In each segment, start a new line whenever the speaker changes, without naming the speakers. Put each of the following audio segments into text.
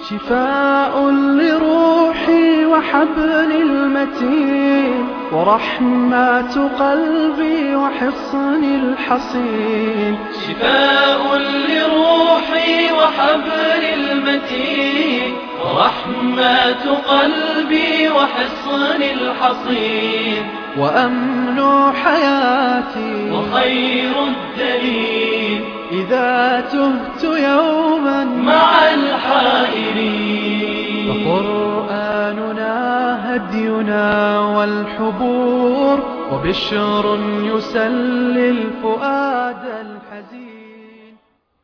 شفاء لروحي وحبل المتين ورحمة قلبي وحصن الحصين
شفاء لروحي وحبل المتين ورحمة قلبي وحصن الحصين
وأمن حياتي
وخير الدليل
إذا تهت يوما
مع الحائرين
فقرآننا هدينا والحبور وبشر يسلي الفؤاد الحزين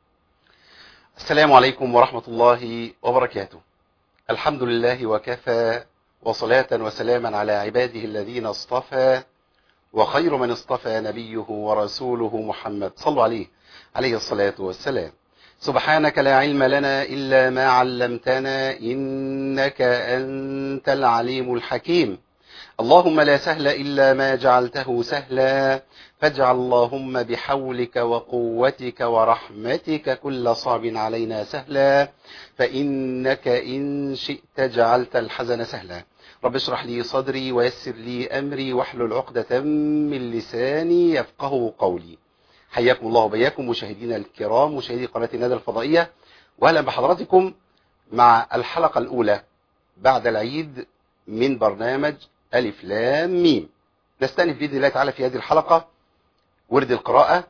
السلام عليكم ورحمة الله وبركاته الحمد لله وكفى وصلاة وسلاما على عباده الذين اصطفى وخير من اصطفى نبيه ورسوله محمد صلوا عليه عليه الصلاة والسلام سبحانك لا علم لنا إلا ما علمتنا إنك أنت العليم الحكيم اللهم لا سهل إلا ما جعلته سهلا فاجعل اللهم بحولك وقوتك ورحمتك كل صعب علينا سهلا فإنك إن شئت جعلت الحزن سهلا رب اشرح لي صدري ويسر لي أمري واحلل عقدة من لساني يفقه قولي حياكم الله وبياكم مشاهدينا الكرام مشاهدي قناة الندى الفضائية وأهلا بحضراتكم مع الحلقة الأولى بعد العيد من برنامج ألف لام ميم نستأنف بإذن الله تعالى في هذه الحلقة ورد القراءة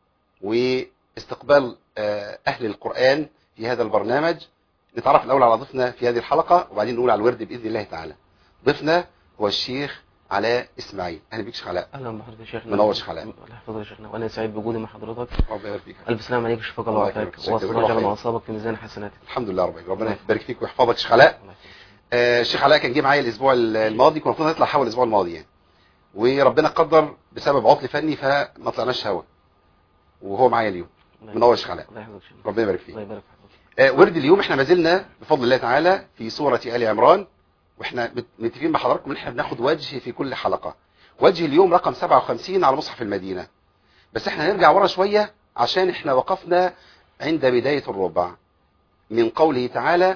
واستقبال أهل القرآن في هذا البرنامج نتعرف الأول على ضيفنا في هذه الحلقة وبعدين نقول على الورد بإذن الله تعالى ضيفنا هو الشيخ علاء إسماعيل أهلا بك شيخ علاء
اهلا بحضرتك يا شيخنا
منور شيخ علاء.
الله يحفظك يا شيخنا وانا سعيد بوجودي مع حضرتك
ربنا يبارك فيك
الف سلام عليك وشفاك
الله
الله
يكرمك.
وعافاك
شكرا.
واصل
جزاك الله
رجلا
خير.
واصابك في ميزان حسناتك
الحمد لله رب العالمين. ربنا
الله
يبارك فيك ويحفظك شيخ علاء
الله يخليك.
آه، الشيخ علاء كان جه معايا الاسبوع الماضي كنا المفروض نطلع هوا الاسبوع الماضي يعني وربنا قدر بسبب عطل فني فما طلعناش هوا وهو معايا اليوم
الله
منور يا
يخليك.
شيخ علاء
الله يحفظك يا شيخنا.
ربنا يبارك فيك
الله يبارك في حضرتك
آه، ورد اليوم احنا ما زلنا بفضل الله تعالى في سورة آل عمران واحنا مت- متفقين مع حضراتكم ان احنا بناخد وجه في كل حلقة وجه اليوم رقم 57 على مصحف المدينة بس احنا هنرجع ورا شوية عشان احنا وقفنا عند بداية الربع من قوله تعالى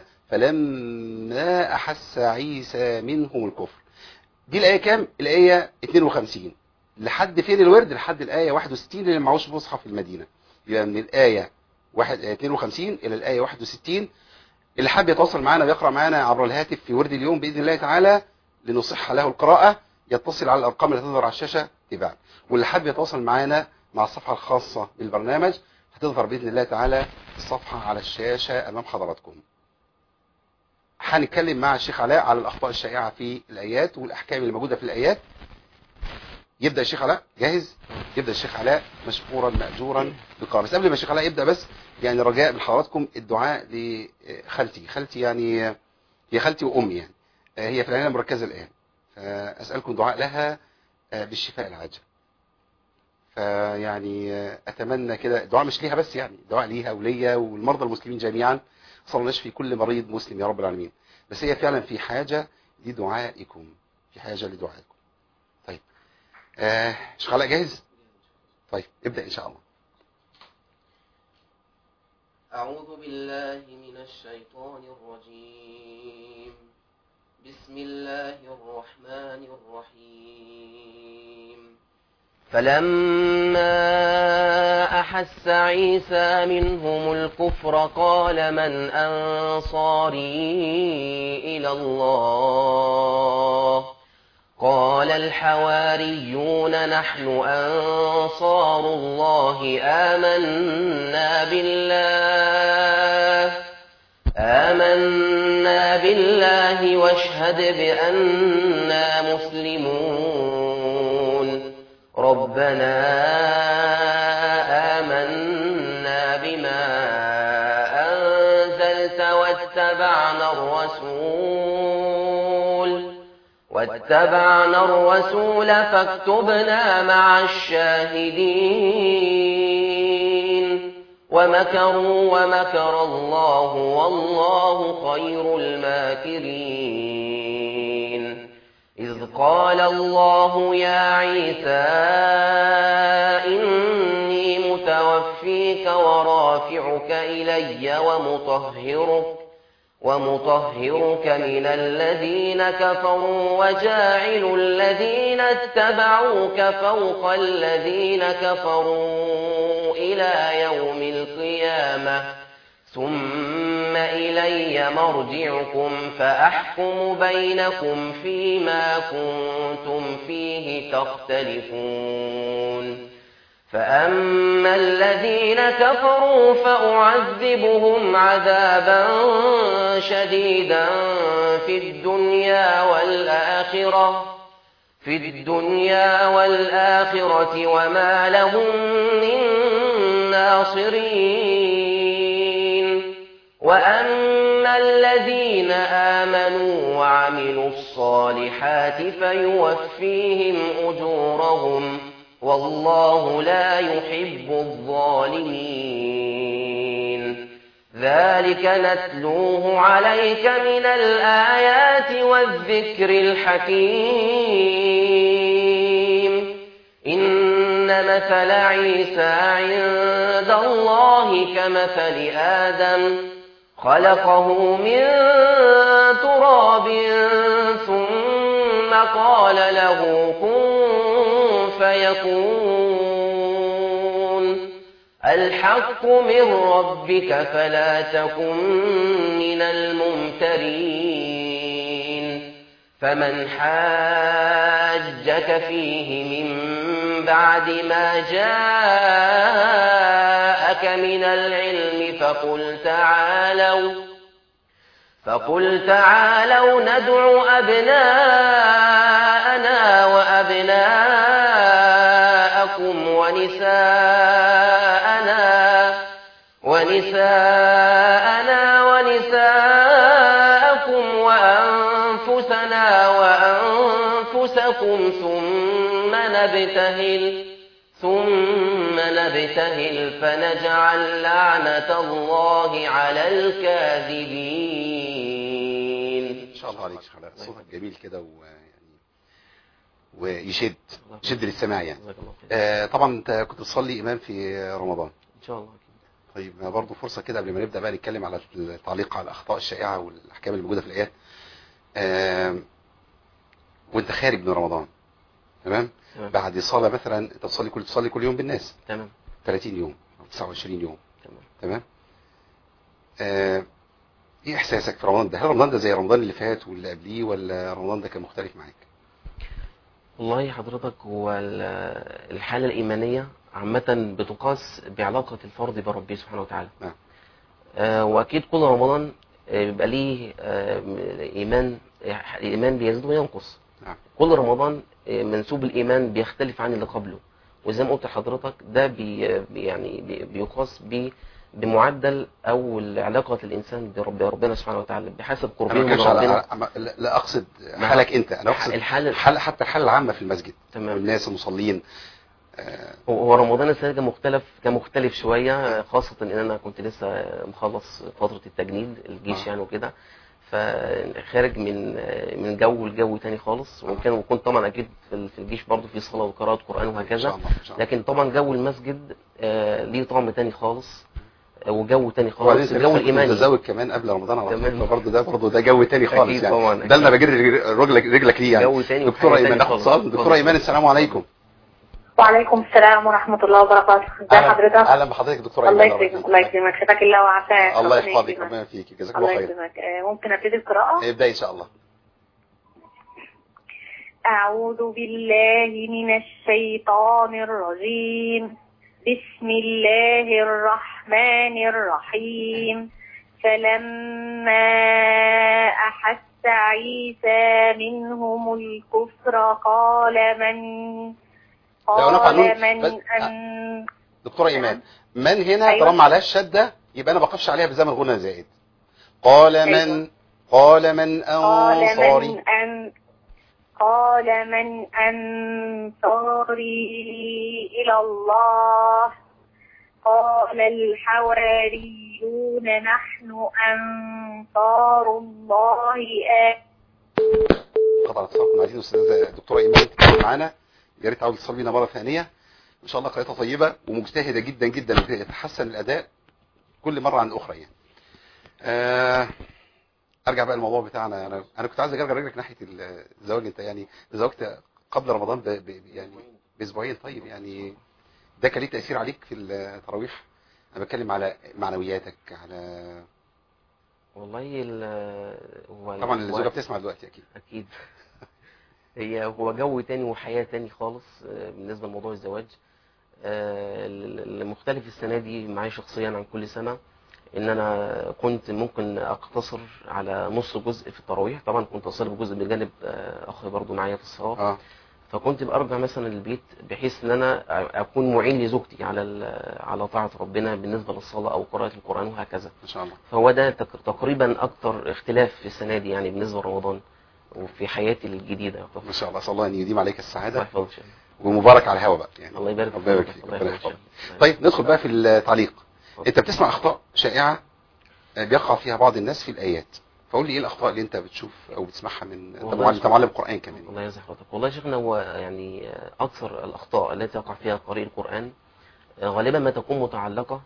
فلما أحس عيسى منهم الكفر دي الآية كام؟ الآية 52 لحد فين الورد؟ لحد الآية 61 اللي معهوش مصحف في المدينة يبقى من الآية واحد- آه، 52 إلى الآية 61 اللي حابب يتواصل معنا ويقرأ معنا عبر الهاتف في ورد اليوم بإذن الله تعالى لنصح له القراءة يتصل على الأرقام التي تظهر على الشاشة تباعا واللي حابب يتواصل معنا مع الصفحة الخاصة بالبرنامج هتظهر بإذن الله تعالى الصفحة على الشاشة أمام حضراتكم هنتكلم مع الشيخ علاء على الأخطاء الشائعة في الآيات والأحكام اللي موجودة في الآيات يبدأ الشيخ علاء جاهز يبدأ الشيخ علاء مشكورا مأجورا بقراءة بس قبل ما الشيخ علاء يبدأ بس يعني رجاء من حضراتكم الدعاء لخالتي خالتي يعني هي خالتي وأمي يعني هي في العناية المركزة الآن فأسألكم دعاء لها بالشفاء العاجل فيعني أتمنى كده دعاء مش ليها بس يعني دعاء ليها وليا والمرضى المسلمين جميعا صلى الله يشفي كل مريض مسلم يا رب العالمين بس هي فعلا في حاجة لدعائكم في حاجة لدعائكم طيب آه شيخ علاء جاهز طيب ابدأ إن شاء الله
أعوذ بالله من الشيطان الرجيم بسم الله الرحمن الرحيم فلما أحس عيسى منهم الكفر قال من أنصاري إلى الله قال الحواريون نحن أنصار الله آمنا بالله آمنا بالله واشهد بأننا مسلمون ربنا آمنا بما أنزلت واتبعنا الرسول واتبعنا الرسول فاكتبنا مع الشاهدين ومكروا ومكر الله والله خير الماكرين إذ قال الله يا عيسى إني متوفيك ورافعك إلي ومطهرك ومطهرك من الذين كفروا وجاعل الذين اتبعوك فوق الذين كفروا إلى يوم القيامة ثم إلي مرجعكم فأحكم بينكم فيما كنتم فيه تختلفون فأما الذين كفروا فأعذبهم عذابا شديدا في الدنيا والآخرة في الدنيا والآخرة وما لهم من ناصرين وأما الذين آمنوا وعملوا الصالحات فيوفيهم أجورهم والله لا يحب الظالمين ذلك نتلوه عليك من الآيات والذكر الحكيم إن مثل عيسى عند الله كمثل آدم خلقه من تراب ثم قال له كن فيكون الحق من ربك فلا تكن من الممترين فمن حاجك فيه من بعد ما جاءك من العلم فقل تعالوا فقل تعالوا ندع أبناءنا وأبناءكم ونساءنا ونساءنا ونساءكم وأنفسنا وأنفسكم ثم نبتهل ثم نبتهل فنجعل لعنة الله على الكاذبين
ان شاء الله عليك شيخ علاء صوتك جميل كده ويعني ويشد يشد للسماع يعني
جزاك الله خير
آه طبعا انت كنت تصلي امام في رمضان
ان شاء الله أكيد.
طيب برضه فرصه كده قبل ما نبدا بقى نتكلم على التعليق على الاخطاء الشائعه والاحكام اللي موجوده في الايات آه وانت خارج من رمضان تمام
تمام
بعد صلاه مثلا انت تصلي كل تصلي كل يوم بالناس
تمام
30 يوم او 29 يوم
تمام
تمام آه ايه احساسك في رمضان ده هل رمضان ده زي رمضان اللي فات واللي قبليه ولا رمضان ده كان مختلف معاك
والله حضرتك هو ال- الحالة الإيمانية عامة بتقاس بعلاقة الفرد بربه سبحانه وتعالى
نعم.
آه، وأكيد كل رمضان آه، بيبقى ليه آه، إيمان الإيمان بيزيد وينقص
نعم.
كل رمضان آه، منسوب الإيمان بيختلف عن اللي قبله وزي ما قلت لحضرتك ده بي بي- يعني بي- بيقاس ب بمعدل او علاقه الانسان برب ربنا سبحانه وتعالى بحسب
انا
قربه
ما
من
كانش على
ربنا
على- لا لا اقصد
ما-
حالك انت انا اقصد
الحاله
حال حتى الحاله العامه في المسجد
تمام
والناس المصلين آه،
هو هو رمضان السنه دي مختلف كان مختلف شويه خاصه ان انا كنت لسه مخلص فتره التجنيد الجيش
آه.
يعني وكده فخارج من من جو لجو تاني خالص وكان وكنت طبعا اكيد في في الجيش برضه في صلاه وقراءه قران
ان
وهكذا
شاء الله ان شاء الله
لكن طبعا جو المسجد آه، ليه طعم تاني خالص آه، وجو تاني
وبعدين
خالص
انت
الجو
لسه كنت
الايماني
متزوج كمان قبل رمضان على
تمام.
طول فبرضه ده برضه ده جو تاني خالص
أكيد
يعني
طبعا،
ده اللي
أكيد.
بجري رجلك رجلك ليه يعني
جو تاني
دكتوره
وحاجة
ايمان
تاني
ناخد
خالص.
اتصال دكتوره ايمان السلام عليكم
وعليكم السلام ورحمة الله وبركاته ازي
أهلا-
حضرتك
اهلا بحضرتك دكتوره
الله
ايمان
يكرمك الله يكرمك شفاك الله وعافاك
الله
ربنا
يحفظك
يكرمك.
ربنا فيك جزاك
الله
الله خير
يكرمك آه، ممكن ابتدي القراءة
ابدا ان شاء الله
أعوذ بالله من الشيطان الرجيم بسم الله الرحمن الرحيم فلما أحس عيسى منهم الكفر قال من
لو نقع
قال
نون-
من
بس-
أن
دكتوره ايمان من هنا
أيوة.
طالما عليها الشده يبقى انا بقفش عليها بزمن غنى زائد قال من
أيوة.
قال من
قال
انصاري
من أن قال من أنصاري إلى الله قال الحواريون نحن أنصار الله آمين
قطع الاتصال كنا عايزين استاذه دكتوره ايمان تتكلم معانا يا ريت عاوز تصل بينا مره ثانيه ان شاء الله قراءتها طيبه ومجتهده جدا جدا ويتحسن الاداء كل مره عن الاخرى يعني آه ارجع بقى الموضوع بتاعنا انا انا كنت عايز اجرجر رجلك ناحيه الزواج انت يعني زوجت قبل رمضان ب... ب... يعني باسبوعين طيب يعني ده كان ليه تاثير عليك في التراويح انا بتكلم على معنوياتك على
والله ال- هو
طبعا
هو-
الزوجه بتسمع دلوقتي اكيد
اكيد هي هو جو تاني وحياة تاني خالص آه، بالنسبة لموضوع الزواج آه، ال- المختلف السنة دي معايا شخصيا عن كل سنة ان انا كنت ممكن اقتصر على نص جزء في التراويح طبعا كنت اصلي بجزء بجانب آه، اخ برضو معايا في الصلاة
اه
فكنت برجع مثلا البيت بحيث ان انا اكون معين لزوجتي على ال- على طاعة ربنا بالنسبة للصلاة او قراءة القرآن وهكذا
ما شاء الله
فهو ده تق- تقريبا اكتر اختلاف في السنه دي يعني بالنسبه لرمضان وفي حياتي الجديده يعتبر.
ما شاء الله اسال الله ان يديم عليك
الله
السعاده
يحفظك إن شاء الله.
ومبارك على الهوا بقى يعني
الله يبارك
ربنا يبارك
فيك.
فيك
الله
ربنا
يحفظك إن
يحفظك
شاء الله.
طيب ندخل بقى في التعليق انت بتسمع اخطاء شائعه آه، بيقع فيها بعض الناس في الايات فقول لي ايه الاخطاء اللي انت بتشوف او بتسمعها من انت
والله
معلم انت معلم قران كمان
الله يجزي حضرتك والله يا شيخنا هو يعني اكثر الاخطاء التي يقع فيها قارئ القران غالبا ما تكون متعلقه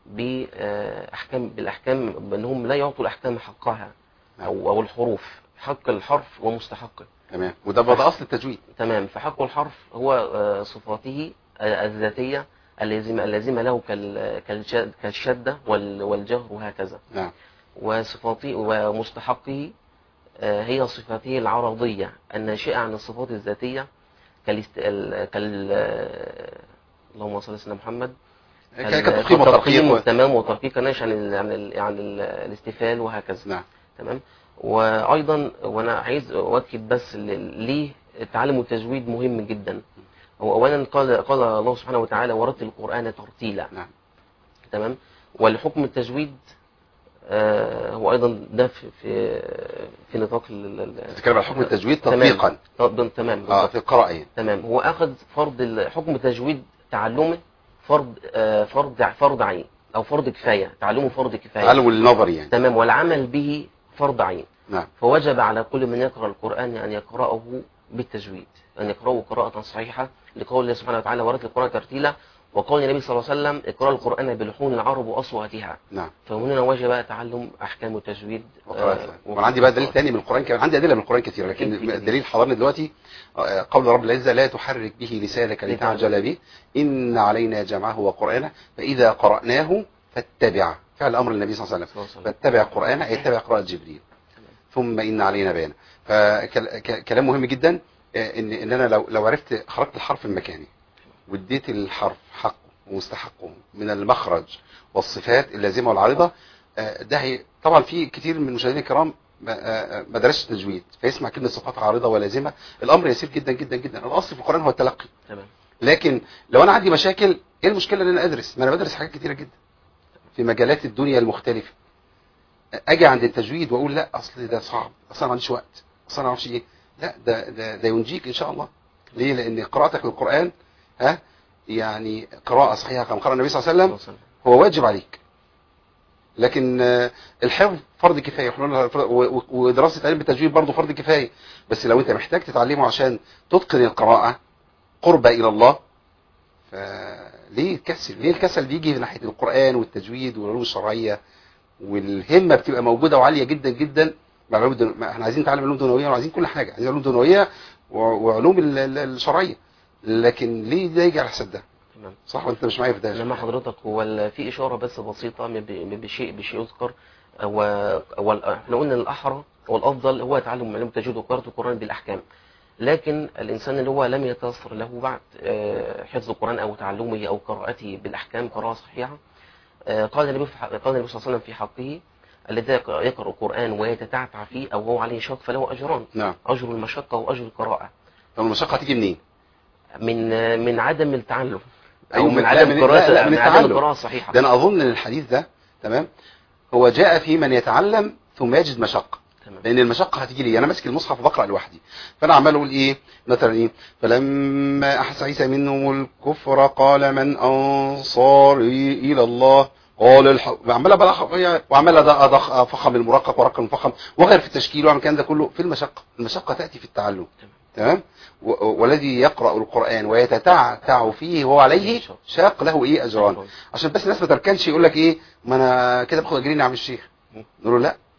باحكام بالاحكام بانهم لا يعطوا الاحكام حقها او او الحروف حق الحرف ومستحقه
تمام وده بقى اصل التجويد
تمام فحق الحرف هو آه، صفاته آه، الذاتية اللازمة اللازمة له كال- كالش- كالشدة وال- والجهر وهكذا
نعم
وصفاته ومستحقه آه، هي صفاته العرضية الناشئة عن الصفات الذاتية كالاست... ال- كال آه، اللهم صل على سيدنا محمد
ك- كتقييم
كتقييم
وترقيق
تمام وترقيق ناشئ عن ال... عن, ال... عن ال... الاستفال وهكذا
نعم
تمام وايضا وانا عايز اؤكد بس ل- ليه تعلم التجويد مهم جدا هو اولا قال قال الله سبحانه وتعالى ورتل القران ترتيلا
نعم
تمام ولحكم التجويد آه هو ايضا ده في في, في نطاق ال- ال-
بتتكلم عن حكم التجويد
تمام.
تطبيقا
تمام تمام
اه
بالظبط.
في القراءه يعني
تمام هو اخذ فرض ال- حكم التجويد تعلمه فرض آه فرض فرض عين او فرض كفايه تعلمه فرض كفايه
تعلم النظري يعني
تمام والعمل به فرض عين
نعم
فوجب على كل من يقرأ القرآن أن يقرأه بالتجويد أن يقرأه قراءة صحيحة لقول الله سبحانه وتعالى ورد القرآن ترتيلا وقول النبي صلى الله عليه وسلم اقرأ القرآن بلحون العرب وأصواتها
نعم
فهنا وجب تعلم أحكام التجويد
وقراءة وانا عندي بقى دليل تاني من القران كمان عندي ادله من القران كتير لكن
أكيد.
الدليل حضرني دلوقتي آه، قول رب العزه لا تحرك به لسانك لتعجل به ان علينا جمعه وقرانه فاذا قراناه فاتبع فعل امر النبي صلى الله عليه وسلم
صلى الله عليه وسلم.
فاتبع قرانه أي اتبع قراءه جبريل ثم ان علينا بيانه فكلام مهم جدا آه، ان ان انا لو لو عرفت خرجت الحرف المكاني واديت الحرف حقه ومستحقه من المخرج والصفات اللازمه والعارضه آه، ده هي طبعا في كتير من المشاهدين الكرام ما آه، ما درسش تجويد فيسمع كلمه صفات عارضه ولازمه الامر يسير جدا جدا جدا الاصل في القران هو التلقي
تمام
لكن لو انا عندي مشاكل ايه المشكله ان انا ادرس ما انا بدرس حاجات كتيره جدا في مجالات الدنيا المختلفه اجي عند التجويد واقول لا اصل ده صعب اصل انا ما عنديش وقت اصل انا ما اعرفش ايه لا ده ده ده ينجيك ان شاء الله ليه لان قراءتك للقران ها يعني قراءه صحيحه كما قال النبي صلى الله عليه
صلى الله
وسلم
عليه وسلم.
هو واجب عليك لكن آه، الحفظ فرض كفايه إحنا قلنا فرض- و- و- ودراسه علم التجويد برضه فرض كفايه بس لو انت محتاج تتعلمه عشان تتقن القراءه قربة الى الله فليه الكسل ليه الكسل بيجي من ناحيه القران والتجويد والعلوم الشرعيه والهمه بتبقى موجوده وعاليه جدا جدا مع العلوم الدنو... ما احنا عايزين نتعلم علوم دنيويه وعايزين كل حاجه عايزين علوم دنيويه و... وعلوم ال- ال- الشرعيه لكن ليه ده يجي على حساب ده
تمام
صح وانت مش معايا في ده
انما حضرتك هو ال- في اشاره بس بسيطه من ب- من بشيء بشيء يذكر هو هو ال- احنا قلنا الاحرى والافضل هو تعلم علم التجويد وقراءه القران بالاحكام لكن الانسان اللي هو لم يتيسر له بعد آه، حفظ القران او تعلمه او قراءته بالاحكام قراءه صحيحه آه، قال النبي في حق- قال النبي صلى الله عليه وسلم في حقه الذي يقرا يقرأ القران ويتتعتع فيه او هو عليه شق فله اجران
نعم
اجر المشقه واجر القراءه
طب المشقه هتيجي منين؟
من آه، من عدم التعلم او
أيوة،
من
من- لا،
عدم
من-
قراءه
لا، لا، من
من عدم
التعلم.
القراءه الصحيحه
ده انا اظن ان الحديث ده تمام هو جاء في من يتعلم ثم يجد مشقه
تمام
لان المشقه هتيجي لي انا ماسك المصحف بقرا لوحدي فانا عمال اقول ايه مثلا ايه فلما احس عيسى منهم الكفر قال من انصاري الى الله قال الحق عمال بقى وعمال أضخ افخم المرقق ورقم المفخم وغير في التشكيل واعمل الكلام ده كله في المشقه المشقه تاتي في التعلم تمام و- والذي يقرا القران ويتتعتع فيه وهو عليه شاق له ايه اجران عشان بس الناس ما تركنش يقول لك ايه ما انا كده باخد اجرين يا عم الشيخ نقول له لا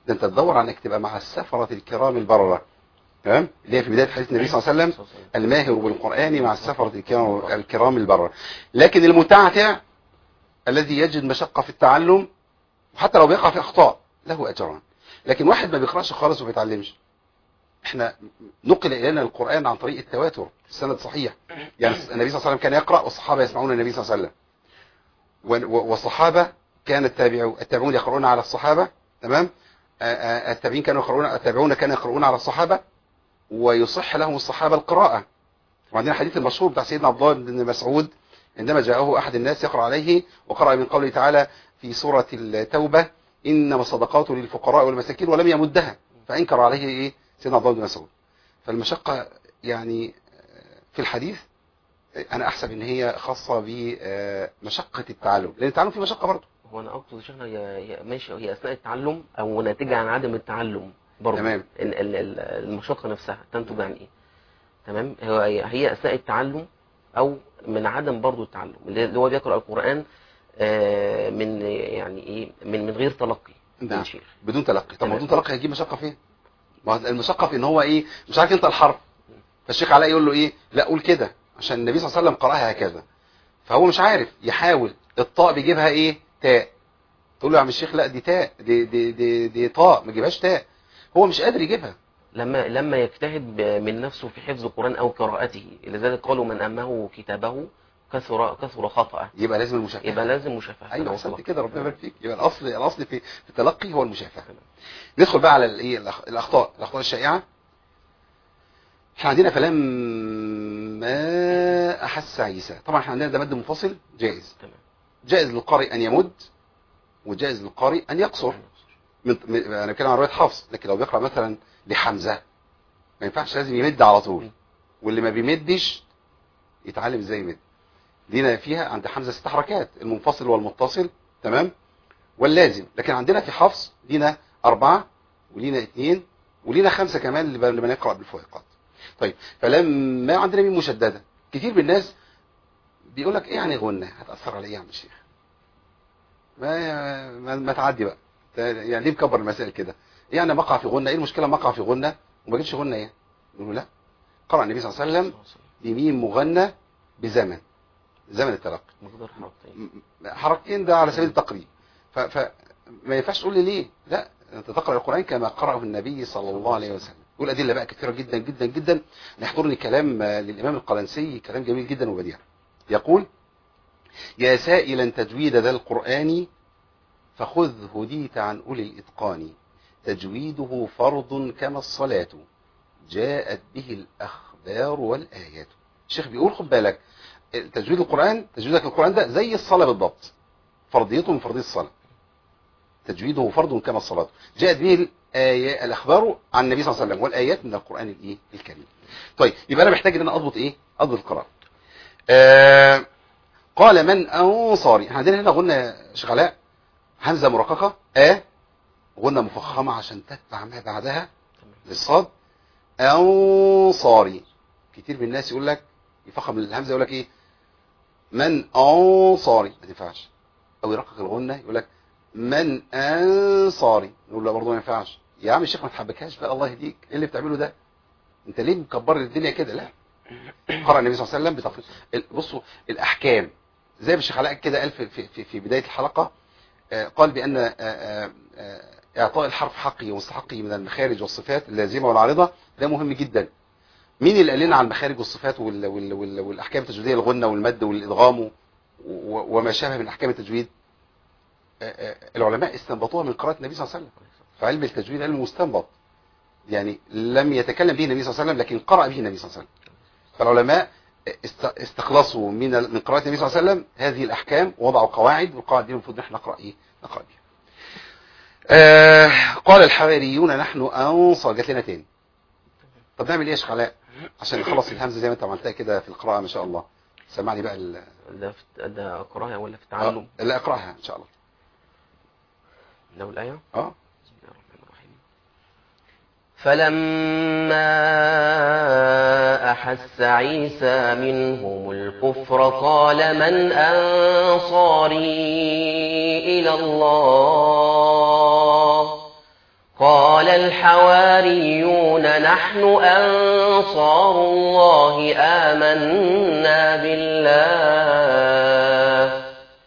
ده انت تدور على انك تبقى مع السفرة الكرام البررة تمام اللي هي في بداية حديث النبي صلى الله عليه وسلم الماهر بالقرآن مع السفرة الكرام الكرام البررة لكن المتعتع الذي يجد مشقة في التعلم وحتى لو بيقع في اخطاء له اجران لكن واحد ما بيقراش خالص وما بيتعلمش احنا نقل الينا القران عن طريق التواتر السند صحيح يعني النبي صلى الله عليه وسلم كان يقرا والصحابه يسمعون النبي صلى الله عليه وسلم و- و- والصحابه كان التابعون التابعون يقرؤون على الصحابه تمام آه، آه، التابعين كانوا يقرؤون التابعون كانوا يقرؤون على الصحابه ويصح لهم الصحابه القراءه وعندنا الحديث المشهور بتاع سيدنا عبد الله بن مسعود عندما جاءه احد الناس يقرا عليه وقرا من قوله تعالى في سوره التوبه انما الصدقات للفقراء والمساكين ولم يمدها فانكر عليه ايه سيدنا عبد الله بن مسعود فالمشقه يعني في الحديث انا احسب ان هي خاصه بمشقه التعلم لان التعلم فيه مشقه برضه
هو انا اقصد يا شيخنا هي هي ماشي هي اثناء التعلم او ناتجه عن عدم التعلم برضه
تمام.
ال- ال- ال- المشقه نفسها تنتج عن ايه تمام هي هي اثناء التعلم او من عدم برضه التعلم اللي اللي هو بيقرا القران آه، من يعني ايه من من غير تلقي
نعم.
من شيخ
بدون تلقي طب ما
تمام.
بدون تلقي هيجيب مشقه فين ما هو المشقه في ان هو ايه مش عارف انت الحرف فالشيخ علاء يقول له ايه لا قول كده عشان النبي صلى الله عليه وسلم قراها هكذا فهو مش عارف يحاول الطاء بيجيبها ايه تاء تقول له يا عم الشيخ لا دي تاء دي دي دي, دي طاء ما تجيبهاش تاء هو مش قادر يجيبها
لما لما يجتهد ب- من نفسه في حفظ القران او قراءته لذلك قالوا من امه كتابه كثر كثر خطأه
يبقى لازم المشافهه
يبقى لازم مشافهه
ايوه
أنا
احسنت
وصلت.
كده ربنا يبارك فيك يبقى الاصل الاصل في في التلقي هو المشافهه ندخل بقى على الايه الأخ- الاخطاء الاخطاء الشائعه احنا عندنا فلما احس عيسى طبعا احنا عندنا ده مد منفصل جائز
تمام
جائز للقارئ ان يمد وجائز للقارئ ان يقصر من من- انا بتكلم عن روايه حفص لكن لو بيقرا مثلا لحمزه ما ينفعش لازم يمد على طول واللي ما بيمدش يتعلم ازاي يمد لينا فيها عند حمزه ست حركات المنفصل والمتصل تمام واللازم لكن عندنا في حفص لينا اربعه ولينا اثنين ولينا خمسه كمان اللي ب- اللي بنقرا بالفوائقات طيب فلما عندنا مين مشدده كتير من الناس بيقول لك ايه يعني غنى هتاثر على ايه يا عم الشيخ ما ما, ما تعدي بقى يعني ليه مكبر المسائل كده يعني مقع في غنى ايه المشكله مقع في غنى وما جبتش غنى ايه يقول له لا قرأ النبي صلى الله عليه وسلم بميم مغنى بزمن زمن التلقي
مقدار حركتين
م- حركتين ده على سبيل التقريب ف, ف ما ينفعش تقول لي ليه لا انت تقرا القران كما قرأه النبي صلى الله عليه وسلم يقول ادله بقى كثيره جدا جدا جدا يحضرني كلام آه، للامام القلنسي كلام جميل جدا وبديع يقول يا سائلا تجويد ذا القران فخذ هديت عن اولي الاتقان تجويده فرض كما الصلاه جاءت به الاخبار والايات الشيخ بيقول خد بالك تجويد القرآن تجويدك للقرآن ده زي الصلاة بالضبط فرضيته من فرضية الصلاة تجويده فرض كما الصلاة جاءت به الآية الأخبار عن النبي صلى الله عليه وسلم والآيات من القرآن الإيه الكريم طيب يبقى أنا محتاج إن أنا أضبط إيه أضبط القراءة آه قال من أنصاري احنا عندنا هنا غنى شغلاء همزة مرققة آ غنى مفخمة عشان تتبع ما بعدها للصاد أنصاري كتير من الناس يقول لك يفخم الهمزه يقول لك ايه من انصاري ما تنفعش او يرقق الغنه يقول لك من انصاري نقول له برضه ما ينفعش يا عم الشيخ ما تحبكهاش بقى الله يهديك ايه اللي بتعمله ده انت ليه مكبر الدنيا كده لا قرأ النبي صلى الله عليه وسلم بتفصيل ال- بصوا الاحكام زي ما الشيخ علاء كده قال في, في, في, في بدايه الحلقه آه، قال بان آه، آه، آه، اعطاء الحرف حقه ومستحقه من المخارج والصفات اللازمه والعارضه ده مهم جدا مين اللي قال لنا عن المخارج والصفات وال وال وال والاحكام التجويديه الغنه والمد والادغام و- و- وما شابه من احكام التجويد آه، آه، العلماء استنبطوها من قراءه النبي صلى الله عليه وسلم فعلم التجويد علم مستنبط يعني لم يتكلم به النبي صلى الله عليه وسلم لكن قرأ به النبي صلى الله عليه وسلم فالعلماء است- استخلصوا من ال- من قراءة النبي صلى الله عليه وسلم هذه الأحكام ووضعوا قواعد والقواعد دي المفروض نحن نقرأ إيه نقرأ بها آه قال الحواريون نحن أنصار جات لنا تاني طب نعمل ايه يا شيخ علاء عشان نخلص الهمزه زي ما انت عملتها كده في القراءه ما شاء الله سمعني بقى ال...
ده في ده قراءة ولا في تعلم
آه، لا اقراها ان شاء الله
لو الآية
اه
بسم الله الرحمن الرحيم فلما أحس عيسى منهم الكفر قال من أنصاري إلى الله
قال الحواريون نحن أنصار الله آمنا بالله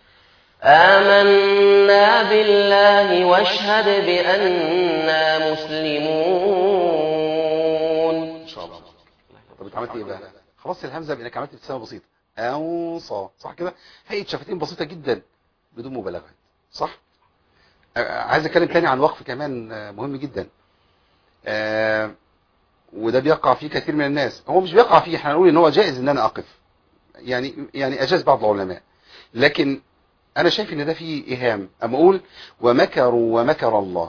آمنا بالله واشهد بأننا مسلمون
ان شاء الله طب انت عملت ايه بقى خلاص الهمزه بانك عملت ابتسامه بسيطه انصى صح كده هيئه شفتين بسيطه جدا بدون مبالغه صح آه، عايز اتكلم تاني عن وقف كمان آه، مهم جدا آه، وده بيقع فيه كثير من الناس هو مش بيقع فيه احنا نقول ان هو جائز ان انا اقف يعني يعني اجاز بعض العلماء لكن انا شايف ان ده فيه ايهام اما اقول ومكروا ومكر الله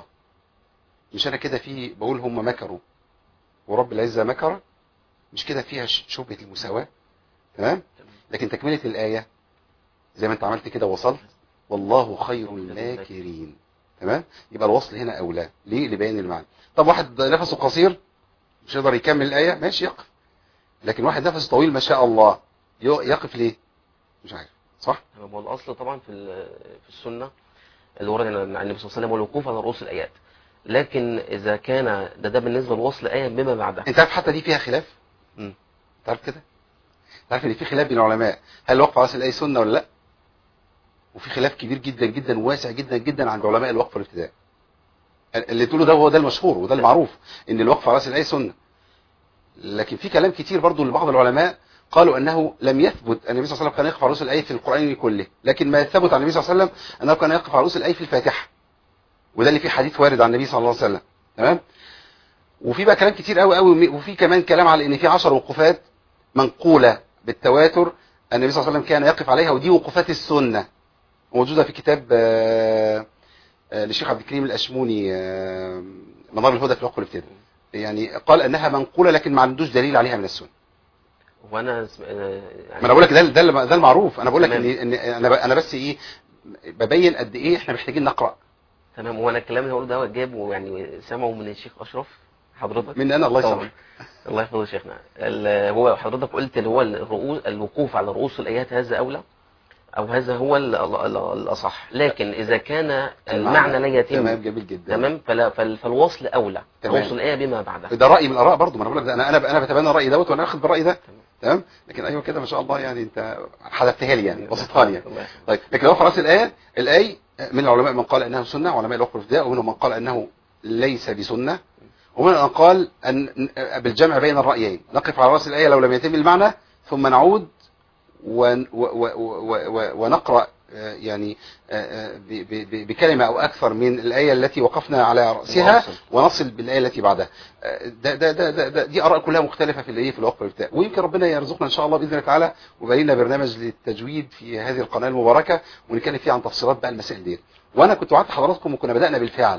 مش انا كده في بقول هم مكروا ورب العزه مكر مش كده فيها ش- شبهه المساواه تمام لكن تكمله الايه زي ما انت عملت كده وصلت والله خير الماكرين تمام يبقى الوصل هنا اولى ليه لبيان المعنى طب واحد نفسه قصير مش يقدر يكمل الايه ماشي يقف لكن واحد نفسه طويل ما شاء الله ي- يقف ليه مش عارف صح
تمام هو الاصل طبعا في ال- في السنه اللي ورد عن النبي صلى الله عليه وسلم والوقوف على رؤوس الايات لكن اذا كان ده ده بالنسبه لوصل ايه بما بعدها
انت عارف حتى دي فيها خلاف
مم.
تعرف كده تعرف ان في خلاف بين العلماء هل الوقف على رأس الايه سنه ولا لا وفي خلاف كبير جدا جدا واسع جدا جدا عند علماء الوقف والابتداء اللي تقوله ده هو ده المشهور وده المعروف ان الوقف على راس الايه سنه لكن في كلام كتير برضو لبعض العلماء قالوا انه لم يثبت ان النبي صلى الله عليه وسلم كان يقف على رؤوس الايه في القران كله لكن ما ثبت عن النبي صلى الله عليه وسلم انه كان يقف على رؤوس الايه في الفاتحه وده اللي فيه حديث وارد عن النبي صلى الله عليه وسلم تمام وفي بقى كلام كتير قوي قوي وفي كمان كلام على ان في 10 وقوفات منقوله بالتواتر النبي صلى الله عليه وسلم كان يقف عليها ودي وقوفات السنه موجوده في كتاب آه، آه، للشيخ عبد الكريم الاشموني آه، منار الهدى في الوقف والابتداء يعني قال انها منقوله لكن ما عندوش دليل عليها من السنه
وانا سم- آه، يعني
ما انا بقول لك ده ده الم- ده المعروف انا بقول لك
تمام.
ان ان انا ب- انا بس ايه ببين قد ايه احنا محتاجين نقرا
تمام وانا الكلام اللي هقوله ده جابه يعني سمعه من الشيخ اشرف حضرتك
من انا الله
طبعا.
يسامحك
الله يحفظه شيخنا ال- هو حضرتك قلت اللي هو الرؤوس الوقوف على رؤوس الايات هذا اولى او هذا هو ال- ال- ال- الاصح لكن اذا كان المعنى لا يتم
تمام جميل جدا
تمام فلا فال- فالوصل اولى
تمام.
رؤوس الايه بما بعدها
ده رايي من الاراء برضه ما انا بقول لك ده انا انا انا بتبنى الراي دوت وانا اخد بالراي ده تمام لكن ايوه كده ما شاء الله يعني انت حذفتها لي يعني بسطها لي يعني
الله يحفظه.
طيب لكن لو خلاص الايه الايه من العلماء من قال انها سنه علماء الوقف الابتداء ومنهم من قال انه ليس بسنه ومنهم من قال ان بالجمع بين الرايين نقف على راس الايه لو لم يتم المعنى ثم نعود ون- و- و- و- و- ونقرا آه، يعني آه، آه، ب- ب- ب- بكلمه او اكثر من الايه التي وقفنا على راسها
ونصل.
ونصل بالايه التي بعدها آه، ده ده ده, ده, ده دي اراء كلها مختلفه في الايه في الوقف والابتداء ويمكن ربنا يرزقنا ان شاء الله باذن الله تعالى ويبقى لنا برنامج للتجويد في هذه القناه المباركه ونتكلم فيه عن تفصيلات بقى المسائل دي وانا كنت وعدت حضراتكم وكنا بدانا بالفعل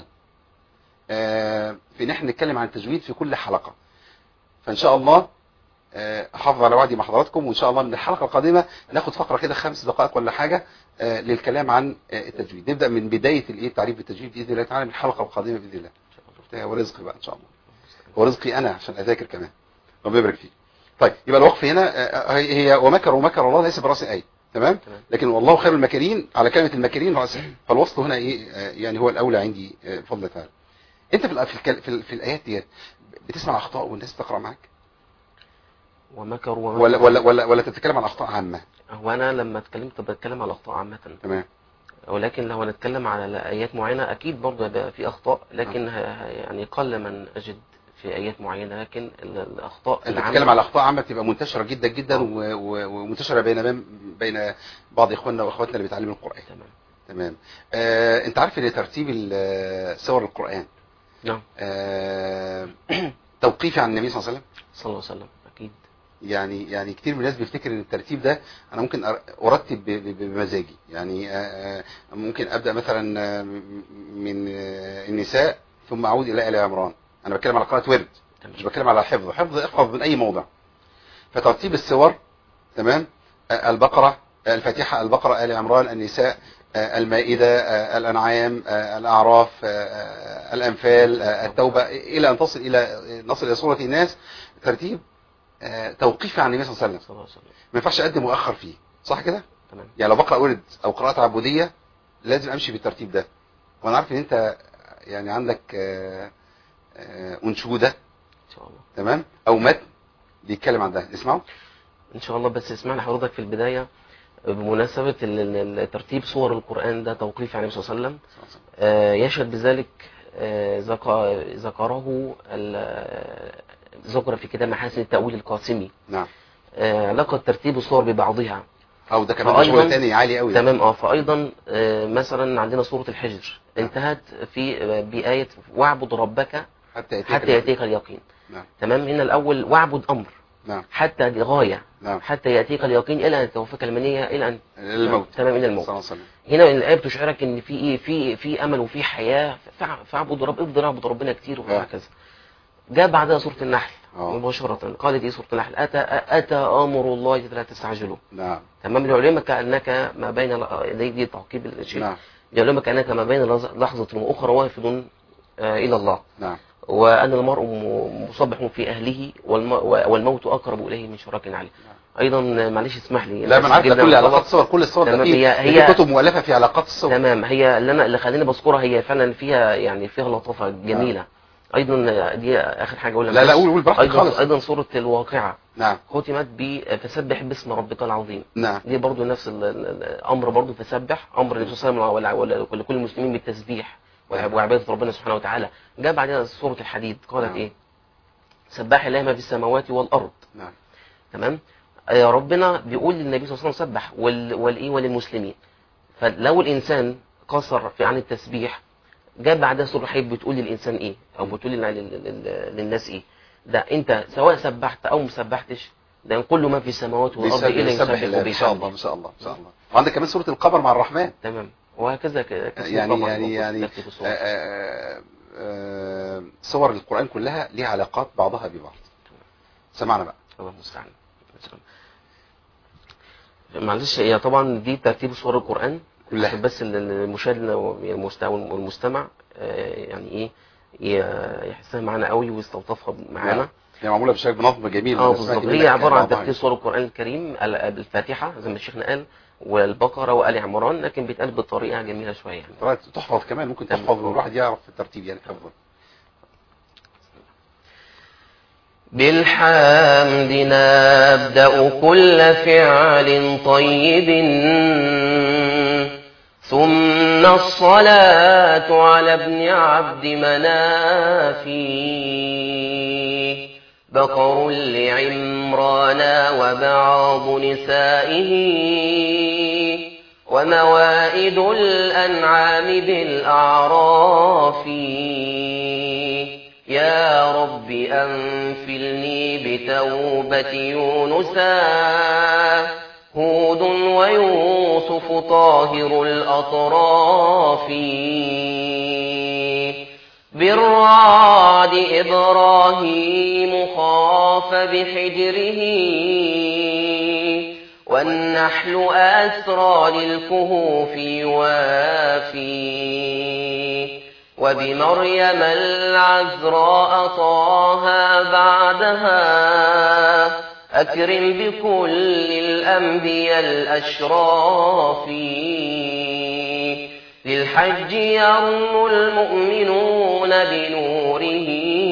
آه، في ان احنا نتكلم عن التجويد في كل حلقه فان شاء الله آه، احافظ على وعدي مع حضراتكم وان شاء الله من الحلقه القادمه ناخد فقره كده خمس دقائق ولا حاجه آه، للكلام عن آه، التجويد نبدا من بدايه الايه التعريف بالتجويد باذن الله تعالى من الحلقه القادمه باذن الله شفتها ورزقي بقى ان شاء الله ورزقي انا عشان اذاكر كمان ربنا يبارك فيك طيب يبقى الوقف هنا آه، هي هي ومكر ومكر الله ليس براس الايه تمام
تمام.
لكن والله خير الماكرين على كلمه الماكرين راس الآية. فالوصل هنا ايه آه، يعني هو الاولى عندي آه، بفضل الله تعالى انت في الآ- في, الكل- في, ال- في الايات ديت بتسمع اخطاء والناس تقرا معاك
ومكروا ومكروا
ولا ولا ولا, ولا تتكلم عن اخطاء عامه
هو انا لما اتكلمت بتكلم على الاخطاء عامه
تمام
ولكن لو هنتكلم على ايات معينه اكيد برضه هيبقى في اخطاء لكن ه- ه- يعني قل من اجد في ايات معينه لكن ال- الاخطاء
انت
العامة-
بتتكلم على اخطاء عامه بتبقى منتشره جدا جدا و- و- ومنتشره بين بين بعض اخواننا واخواتنا اللي بيتعلموا القران
تمام
تمام آه انت عارف ان ترتيب ال- سور القران
نعم
آه توقيفي عن النبي صلى الله عليه وسلم
صلى الله عليه وسلم اكيد
يعني يعني كتير من الناس بيفتكر ان الترتيب ده انا ممكن أر- ارتب ب- ب- بمزاجي يعني آه، آه، ممكن ابدا مثلا آه، م- من آه، النساء ثم اعود الى ال عمران انا بتكلم على قراءه ورد مش
تمام
بتكلم على الحفظ حفظ احفظ من اي موضع فترتيب السور تمام آه، البقره آه، الفاتحه البقره ال عمران النساء آه، المائده آه، الانعام آه، الاعراف آه، آه، الانفال آه، التوبه الى ان تصل الى نصل الى سوره الناس ترتيب آه، توقيفي عن النبي صلى الله عليه وسلم
صلى الله عليه وسلم
ما ينفعش اقدم واخر فيه صح كده
تمام
يعني لو بقرا ورد او قراءه عبوديه لازم امشي بالترتيب ده وانا عارف ان انت يعني عندك آه، آه، انشوده
ان شاء الله
تمام او متن بيتكلم عن ده اسمعوا
ان شاء الله بس اسمعني حضرتك في البدايه بمناسبه ال- ال- ال- ترتيب صور القران ده توقيف عن النبي صلى الله عليه وسلم آه، يشهد بذلك آه، ذك- ذكره ال- ذكر في كتاب محاسن التأويل القاسمي
نعم
آه، علاقة ترتيب الصور ببعضها
او ده كمان
فأيضاً-
شغل تاني عالي قوي ده.
تمام اه فأيضا آه، مثلا عندنا سورة الحجر انتهت في آه، بآية واعبد ربك
حتى يأتيك
حتى يأتيك اليقين
نعم
تمام هنا الأول واعبد أمر
نعم
حتى لغاية
نعم
حتى يأتيك اليقين إلى أن توفيك المنية إلى أن
الموت
تمام إلى
صلى
الموت
الله عليه وسلم
هنا الآية بتشعرك إن في إيه في في أمل وفي حياة فع- فاعبد رب افضل اعبد ربنا كتير وهكذا جاء بعدها سورة النحل
اه
مباشرة قالت إيه سورة النحل أتى أتى أمر الله فلا تستعجلوا
نعم
تمام العلماء كأنك ما بين دي, دي تعقيب الشيء
نعم
العلماء كأنك ما بين لحظ- لحظة وأخرى وافد آه، إلى الله
نعم
وأن المرء م- مصبح في أهله والم- والموت أقرب إليه من شراك عليه أيضا معلش اسمح لي
لا من عارف ده
جداً
كل علاقات
غلط.
الصور كل الصور ده
تمام،
في
هي-
في
هي-
كتب مؤلفه في علاقات الصور
تمام هي اللي انا اللي خليني بذكرها هي فعلا فيها يعني فيها لطافه جميله ايضا دي اخر حاجه اقولها
لا لا
معلش.
قول قول براحتك
ايضا
خالص
ايضا سوره الواقعه
نعم
ختمت ب فسبح باسم ربك العظيم
نعم
دي برضو نفس ال- ال- الامر برضو فسبح امر النبي صلى الله عليه وسلم ولا- ولا- لكل المسلمين بالتسبيح وعباده ربنا سبحانه وتعالى جاء بعدها سوره الحديد قالت
نعم.
ايه سبح الله ما في السماوات والارض
نعم
تمام آه، ربنا بيقول للنبي صلى الله عليه وسلم سبح وال- والايه وللمسلمين فلو الانسان قصر في عن التسبيح جاء بعدها سوره الحديد بتقول للانسان ايه او بتقول لل- لل- لل- للناس ايه ده انت سواء سبحت او ما سبحتش ده كل ما في السماوات والارض
بيسبح
الا
بيسبح
يسبح
الله ان شاء الله
وبيحمده
ان شاء الله ان شاء الله وعندك كمان سوره القمر مع الرحمن
تمام وهكذا ك- كسور
يعني
طبعاً
يعني
موجود في
يعني
ترتيب الصور.
آه، آه، آه، صور القرآن كلها ليها علاقات بعضها ببعض سمعنا بقى
الله المستعان معلش هي طبعا دي ترتيب صور القرآن
كلها.
عشان بس ال- المشاهد والمست- والمستمع آه، يعني ايه ي- يحسها معانا قوي ويستلطفها معانا
نعم. هي معمولة بشكل بنظم جميل
اه
أنا سمعت
بالظبط
منك
هي عبارة عن
بعضها.
ترتيب صور القرآن الكريم ال- الفاتحة زي ما الشيخنا قال والبقرة وآل عمران لكن بيتقال بطريقة جميلة شوية يعني
طريقة تحفظ كمان ممكن
تمام.
تحفظ والواحد يعرف الترتيب يعني حفظا
بالحمد نبدأ كل فعل طيب ثم الصلاة على ابن عبد مناف بقر لعمران وبعض نسائه وموائد الأنعام بالأعراف يا رب أنفلني بتوبة يونسا هود ويوسف طاهر الأطراف بالرعد إبراهيم خاف بحجره والنحل أسرى للكهوف يوافي وبمريم العذراء طه بعدها أكرم بكل الأنبياء الأشراف للحج يرنو المؤمنون بنوره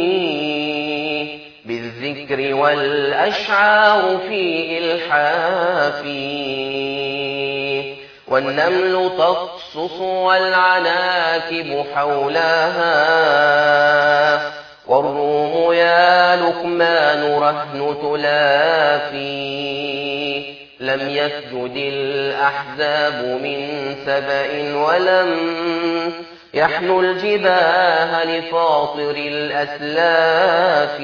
بالذكر والأشعار في إلحاف والنمل تقصص والعناكب حولها والروم يا لقمان رهن تلافي لم يسجد الأحزاب من سبأ ولم يحنو الجباه لفاطر الأسلاف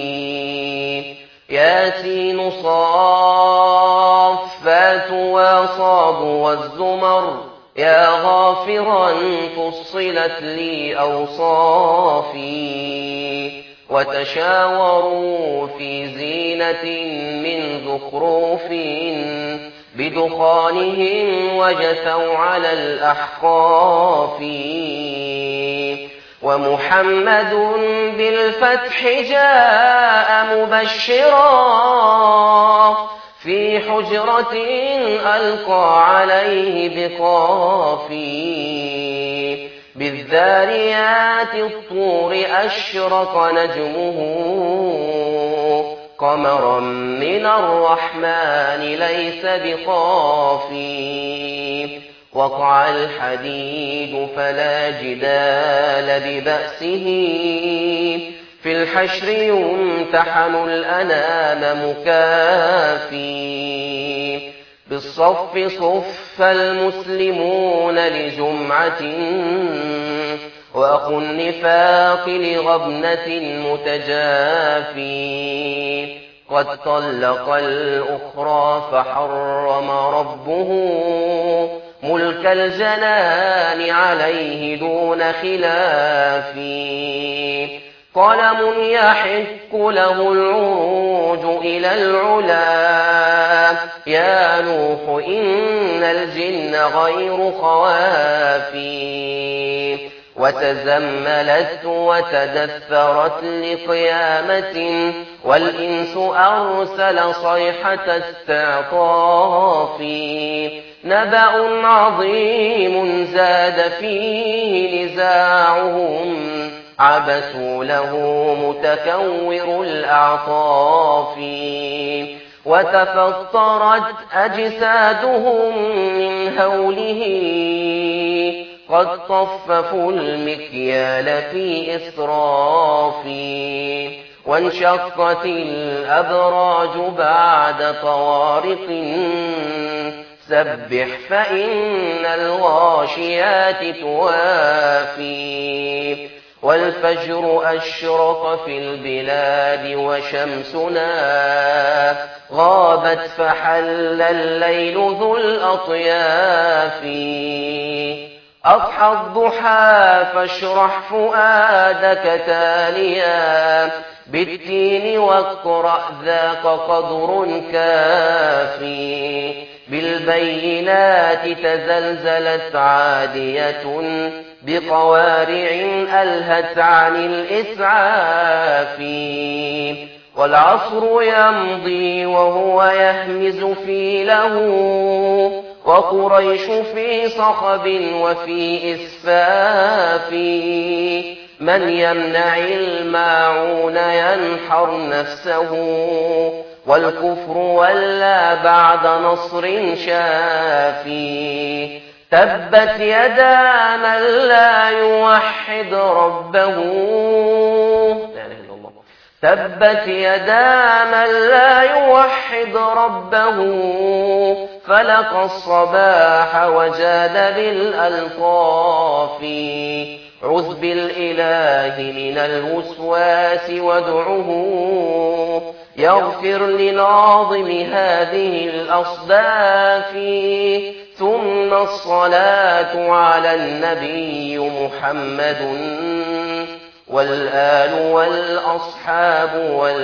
ياسين صافات وصاد والزمر يا غافرا فصلت لي أوصافي وتشاوروا في زينة من زخرف بدخانهم وجثوا على الأحقاف ومحمد بالفتح جاء مبشرا في حجرة ألقى عليه بقافي بالذاريات الطور أشرق نجمه قمرا من الرحمن ليس بخافي وقع الحديد فلا جدال ببأسه في الحشر يمتحن الأنام مكافي بالصف صف المسلمون لجمعة وأخو النفاق لغبنة متجافي قد طلق الأخرى فحرم ربه ملك الجنان عليه دون خلاف قلم يحك له العروج إلى العلا يا نوح إن الجن غير خوافي وتزملت وتدثرت لقيامة والإنس أرسل صيحة استعطاف نبأ عظيم زاد فيه نزاعهم عبثوا له متكور الأعطاف وتفطرت أجسادهم من هوله قد طففوا المكيال في إسراف وانشقت الأبراج بعد طوارق سبح فإن الغاشيات توافي والفجر أشرق في البلاد وشمسنا غابت فحل الليل ذو الأطياف أضحى الضحى فاشرح فؤادك تاليا بالتين واقرأ ذاك قدر كافي بالبينات تزلزلت عادية بقوارع ألهت عن الإسعاف والعصر يمضي وهو يهمز في له وقريش في صخب وفي إسفاف من يمنع الماعون ينحر نفسه والكفر ولا بعد نصر شافي تبت يدا من لا يوحد ربه لا إله إلا الله تبت يدا من لا يوحد ربه فلقى الصباح وجاد بالألطاف عذ بالإله من الوسواس وادعه يغفر لناظم هذه الأصداف ثم الصلاة على النبي محمد والآل والأصحاب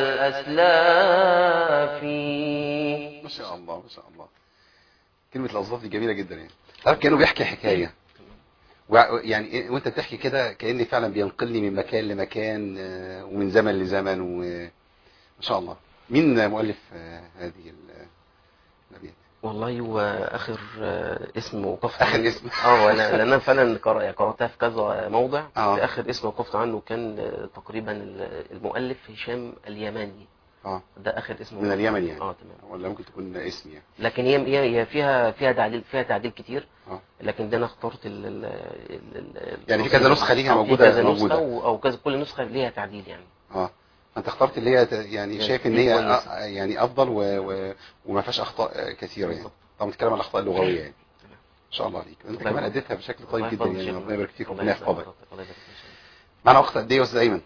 والأسلاف
ما شاء الله ما شاء الله كلمة الأصداف دي جميلة جدا يعني عارف كأنه بيحكي حكاية وع- يعني وانت بتحكي كده كأني فعلا بينقلني من مكان لمكان آه، ومن زمن لزمن وما شاء الله مين مؤلف آه، هذه ال- الأبيات
والله هو اخر آه، اسم وقفت
آخر
عنه-
اسم.
اه انا لان انا فعلا قرأ- قراتها في كذا موضع
آه.
في اخر اسم وقفت عنه كان آه، تقريبا ال- المؤلف هشام اليماني
اه
ده اخر اسم
من
وقفت
اليمن
عنه.
يعني
اه تمام
ولا ممكن تكون اسم يعني
لكن هي هي هي فيها فيها تعديل فيها تعديل كتير
اه
لكن ده انا اخترت ال ال ال- ال
يعني في كذا نسخة ليها
آه، في
موجودة-
كذا
موجودة.
نسخة و- او كذا كل نسخة ليها تعديل يعني
اه انت اخترت اللي هي ت- يعني
يعني
شايف ان
دي
هي
كويسة.
آه، يعني افضل و... و... وما فيهاش اخطاء آه، كثيره يعني
بالظبط.
طبعا بنتكلم عن الاخطاء اللغويه يعني ان شاء الله عليك انت
الله
كمان
يبارك.
اديتها بشكل
الله
طيب جدا
يحفظك
يعني
شيخ.
ربنا يبارك فيك
الله
ربنا
يسلمك.
يحفظك
الله يبارك فيك إن شاء الله.
معنا وقت قد ايه يا استاذ ايمن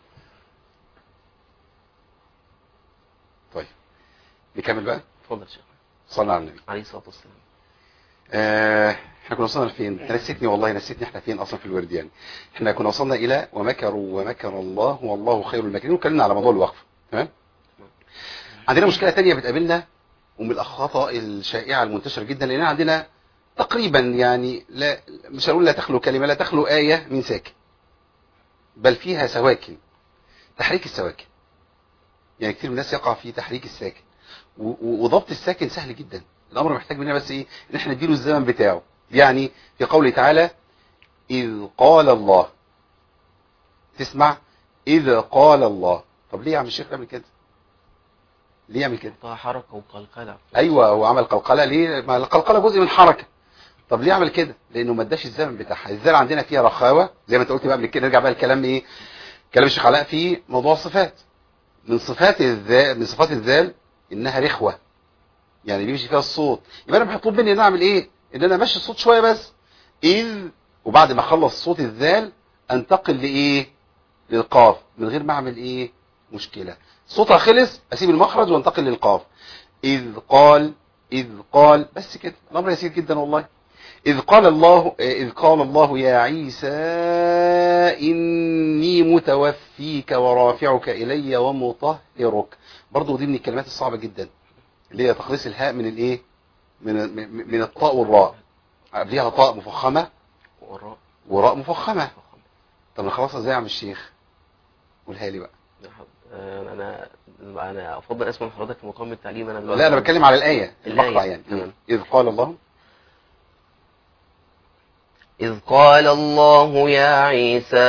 طيب نكمل بقى
اتفضل يا شيخ
صلى على النبي
عليه الصلاة والسلام
آه، احنا كنا وصلنا لفين انت نسيتني والله نسيتني احنا فين اصلا في الورد يعني احنا كنا وصلنا الى ومكروا ومكر الله والله خير الماكرين واتكلمنا على موضوع الوقف تمام عندنا مشكله تانية بتقابلنا ومن الاخطاء الشائعه المنتشره جدا لان عندنا تقريبا يعني لا مش هنقول لا تخلو كلمه لا تخلو ايه من ساكن بل فيها سواكن تحريك السواكن يعني كتير من الناس يقع في تحريك الساكن و- و- وضبط الساكن سهل جدا الامر محتاج مننا بس ايه ان احنا نديله الزمن بتاعه يعني في قوله تعالى إذ قال الله تسمع إذ قال الله طب ليه يا عم الشيخ يعمل كده ليه يعمل كده
حطها حركة وقلقلة
ايوه هو عمل قلقله ليه ما القلقله جزء من حركه طب ليه عمل كده لانه ما اداش الزمن بتاعها الزمن عندنا فيها رخاوه زي ما انت قلت بقى قبل كده نرجع بقى الكلام ايه كلام الشيخ علاء في موضوع الصفات من صفات الذال من صفات الذال انها رخوه يعني بيمشي فيها الصوت يبقى انا مطلوب مني ان اعمل ايه ان انا امشي الصوت شويه بس اذ وبعد ما اخلص صوت الذال انتقل لايه للقاف من غير ما اعمل ايه مشكله صوتها خلص اسيب المخرج وانتقل للقاف اذ قال اذ قال بس كده الامر يسير جدا والله اذ قال الله اذ قال الله يا عيسى اني متوفيك ورافعك الي ومطهرك برضه دي من الكلمات الصعبه جدا اللي هي تخليص الهاء من الايه من من من الطاء والراء قبليها طاء مفخمه
وراء
وراء مفخمه طب نخلصها ازاي يا عم الشيخ قولها لي بقى
آه، انا انا افضل اسمع حضرتك في مقام التعليم انا
لا انا بتكلم على الايه
الآية.
المقطع يعني
تمام.
اذ قال الله
إذ قال الله يا عيسى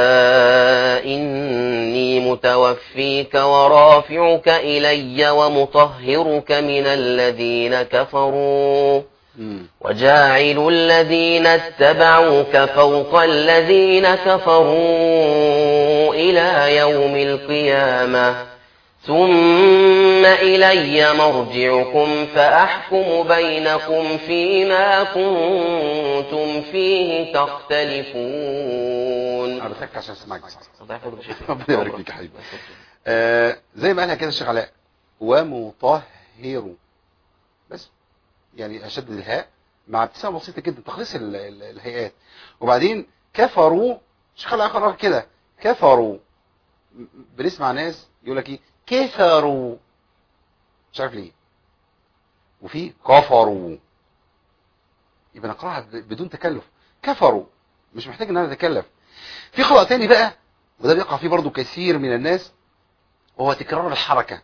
إني متوفيك ورافعك إلي ومطهرك من الذين كفروا
مم.
وجاعل الذين اتبعوك فوق الذين كفروا إلى يوم القيامة ثم إلي مرجعكم فأحكم بينكم فيما كنتم فيه تختلفون
انا بتك عشان اسمعك بس
الله يحفظك يا شيخ
ربنا يبارك فيك يا حبيبي آه زي ما قالها كده الشيخ علاء ومطهر بس يعني اشد الهاء مع ابتسامه بسيطه جدا تخليص ال- ال- الهيئات وبعدين كفروا الشيخ علاء قرر كده كفروا م- بنسمع ناس يقول لك ايه كفروا مش عارف ليه وفي كفروا يبقى نقراها ب- بدون تكلف كفروا مش محتاج ان انا اتكلف في خطأ تاني بقى وده بيقع فيه برضو كثير من الناس وهو تكرار الحركة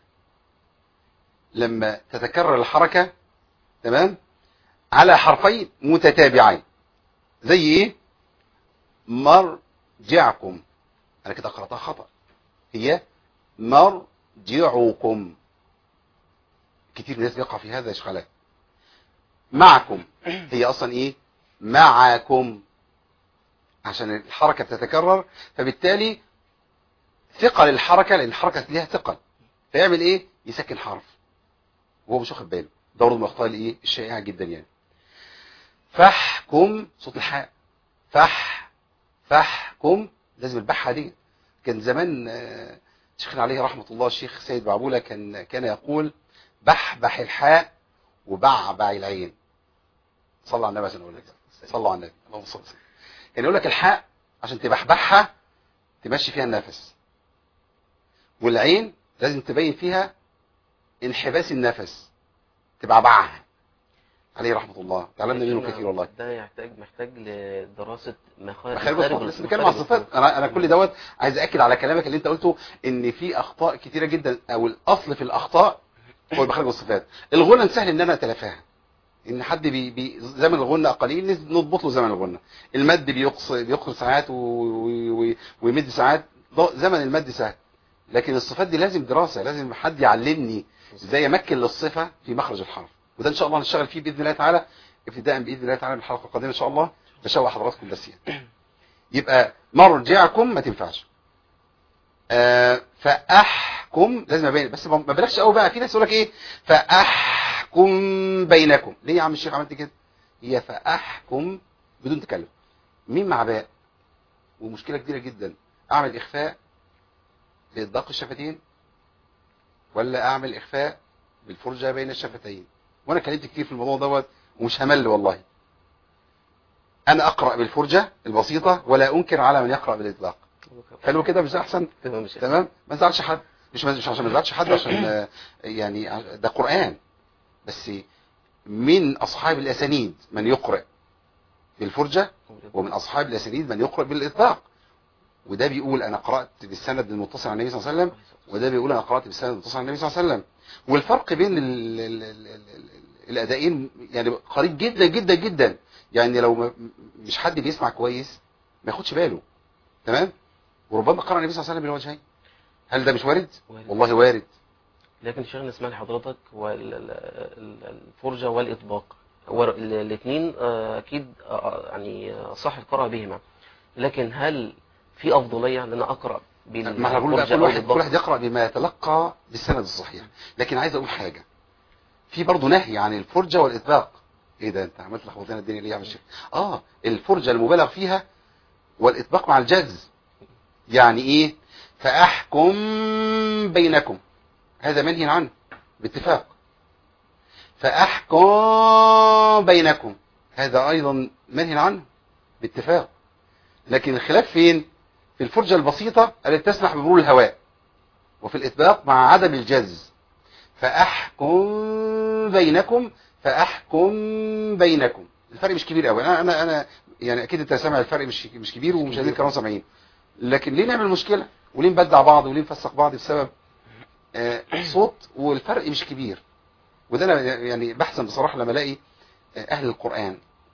لما تتكرر الحركة تمام على حرفين متتابعين زي ايه مرجعكم انا كده قرأتها خطأ هي مرجعكم كتير من الناس بيقع في هذا يا شيخ علاء معكم هي اصلا ايه معكم عشان الحركة بتتكرر فبالتالي ثقل الحركة لان الحركة ليها ثقل فيعمل ايه يسكن حرف وهو مش واخد باله ده برضه من الاخطاء الايه الشائعة جدا يعني فحكم صوت الحاء فح فحكم لازم البحة دي كان زمان آه، شيخنا عليه رحمة الله الشيخ سيد بعبولة كان كان يقول بحبح الحاء وبعبع العين صلى على النبي عشان اقول لك صلوا على النبي اللهم صل وسلم كان يقول لك الحاء عشان تبحبحها تمشي فيها النفس والعين لازم تبين فيها انحباس النفس تبعبعها عليه رحمة الله تعلمنا منه كثير والله
ده يحتاج محتاج لدراسة مخارج
مخارج
مخارج
الصوت لسه
الصوت.
بنتكلم على الصفات انا انا كل دوت عايز اكد على كلامك اللي انت قلته ان في اخطاء كتيره جدا او الاصل في الاخطاء هو مخارج الصفات الغنى سهل ان انا اتلافاها ان حد بي بي زمن الغنى قليل نز- نضبط له زمن الغنى المد بيقص بيقصر ساعات و- و- و- ويمد ساعات ض- زمن المد سهل لكن الصفات دي لازم دراسه لازم حد يعلمني ازاي امكن للصفه في مخرج الحرف وده ان شاء الله هنشتغل فيه باذن الله تعالى ابتداء باذن الله تعالى من الحلقه القادمه ان شاء الله بشوق حضراتكم بس يعني يبقى مرجعكم ما تنفعش آه فاحكم لازم ابين بس ما ما بلاش قوي بقى في ناس يقول لك ايه فاحكم بينكم ليه يا عم الشيخ عملت كده هي فاحكم بدون تكلم مين مع باء ومشكله كبيره جدا اعمل اخفاء باطلاق الشفتين ولا اعمل اخفاء بالفرجه بين الشفتين وانا اتكلمت كتير في الموضوع دوت ومش همل والله انا اقرا بالفرجه البسيطه ولا انكر على من يقرا بالاطلاق حلو كده مش احسن
تمام يا شيخ.
تمام ما نزعلش حد مش مش عشان ما نزعلش حد عشان آه، يعني ع- ده قرآن بس من أصحاب الأسانيد من يقرأ بالفرجة ومن أصحاب الأسانيد من يقرأ بالإطلاق وده بيقول أنا قرأت بالسند المتصل على النبي صلى الله عليه وسلم وده بيقول أنا قرأت بالسند المتصل على النبي صلى الله عليه وسلم والفرق بين ال ال ال ال الأدائين يعني قريب جدا جدا جدا يعني لو ما مش حد بيسمع كويس ما ياخدش باله تمام وربما قرأ النبي صلى الله عليه وسلم بالوجهين هل ده مش وارد
وارد.
والله وارد
لكن شيخنا اسمح لحضرتك هو ال- ال- ال- الفرجة والإطباق هو الاثنين أكيد آه، يعني آه، صح القراءة بهما لكن هل في أفضلية أن أنا أقرأ
ما احنا بنقول بقى
بالفرجة
كل
أو
واحد كل
الإطباق؟
واحد يقرأ بما يتلقى بالسند الصحيح لكن عايز اقول حاجة في برضه نهي عن الفرجة والإطباق ايه ده انت عملت لخبط لنا الدنيا ليه يا عم الشيخ اه الفرجة المبالغ فيها والإطباق مع الجز يعني ايه فأحكم بينكم هذا منهي عنه باتفاق فأحكم بينكم هذا أيضا منهي عنه باتفاق لكن الخلاف فين في الفرجة البسيطة التي تسمح بمرور الهواء وفي الإطباق مع عدم الجز فأحكم بينكم فأحكم بينكم الفرق مش كبير قوي أنا أنا أنا يعني أكيد أنت سامع الفرق مش مش كبير ومشاهدين الكرام سامعين لكن ليه نعمل مشكلة وليه نبدع بعض وليه نفسق بعض بسبب آه، صوت والفرق مش كبير وده أنا يعني بحسن بصراحة لما الاقي آه، أهل القرآن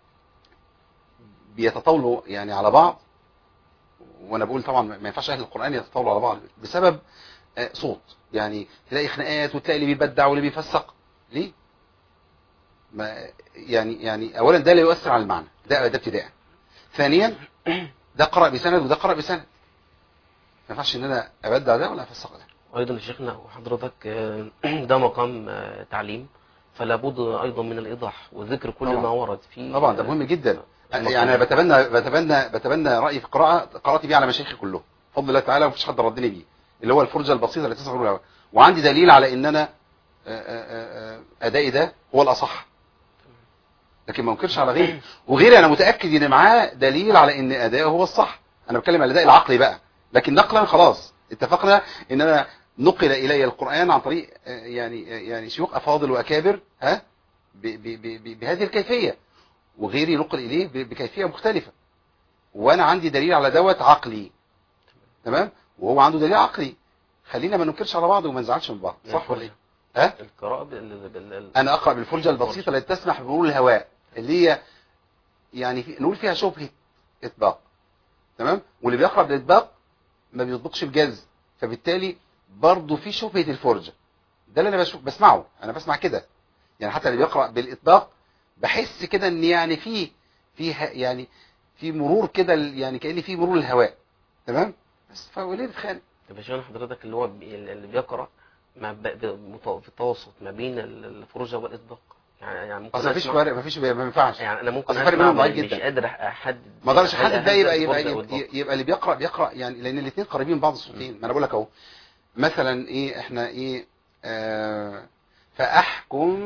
بيتطاولوا يعني على بعض وانا بقول طبعا ما ينفعش اهل القران يتطاولوا على بعض بسبب آه، صوت يعني تلاقي خناقات وتلاقي اللي بيبدع واللي بيفسق ليه ما يعني يعني اولا ده لا يؤثر على المعنى ده ده ابتداء ثانيا ده قرأ بسند وده قرأ بسند ما ينفعش ان انا ابدع ده ولا افسق ده
أيضا يا شيخنا وحضرتك آه، ده مقام آه، تعليم فلا بد أيضا من الإيضاح وذكر كل
طبعا.
ما ورد فيه
طبعا ده مهم جدا
المقام.
يعني انا بتبنى بتبنى بتبنى رايي في القراءه قرات بيه على مشايخي كلهم بفضل الله تعالى ومفيش حد ردني بيه اللي هو الفرجه البسيطه التي تسمع الهواء وعندي دليل على ان انا آه، آه، آه، ادائي ده هو الاصح لكن ما انكرش على غيري وغيري انا متاكد ان معاه دليل على ان ادائه هو الصح انا بتكلم على الاداء العقلي بقى لكن نقلا خلاص اتفقنا ان انا نقل الي القران عن طريق آه، يعني آه، يعني شيوخ افاضل واكابر ها ب- ب- ب- ب- بهذه الكيفيه وغيري نقل اليه ب- بكيفيه مختلفه وانا عندي دليل على دوت عقلي تمام وهو عنده دليل عقلي خلينا ما ننكرش على بعض وما نزعلش من بعض صح ولا ايه ها
القراءة بال... بال...
انا اقرا بالفرجه البسيطه التي تسمح بمرور الهواء اللي هي يعني في نقول فيها شبهه اطباق تمام واللي بيقرا بالاطباق ما بيطبقش بجز فبالتالي برضه في شبهه الفرجه ده اللي انا بشوف بسمعه انا بسمع كده يعني حتى اللي بيقرا بالاطباق بحس كده ان يعني في في ه- يعني في مرور كده ال- يعني كان في مرور الهواء تمام بس فوليه نتخانق
طب يا شيخنا حضرتك اللي هو بي... اللي بيقرأ ما ب... ب... مت- في التوسط ما بين ال- الفرجة والإطباق يعني يعني ممكن
اصل مفيش
أسمع-
فرق مفيش ما ينفعش
يعني أنا ممكن
أصل الفرق
أسمع
بينهم ضعيف
مش
جدا.
قادر أحدد
ما اقدرش
هل
احدد ده
هذا
يبقى يبقى,
الفرجة أو
يبقى,
الإطباق؟
يبقى اللي بيقرا بيقرا يعني لان الاثنين قريبين من بعض الصوتين ما انا بقول لك اهو مثلا ايه احنا ايه آه فاحكم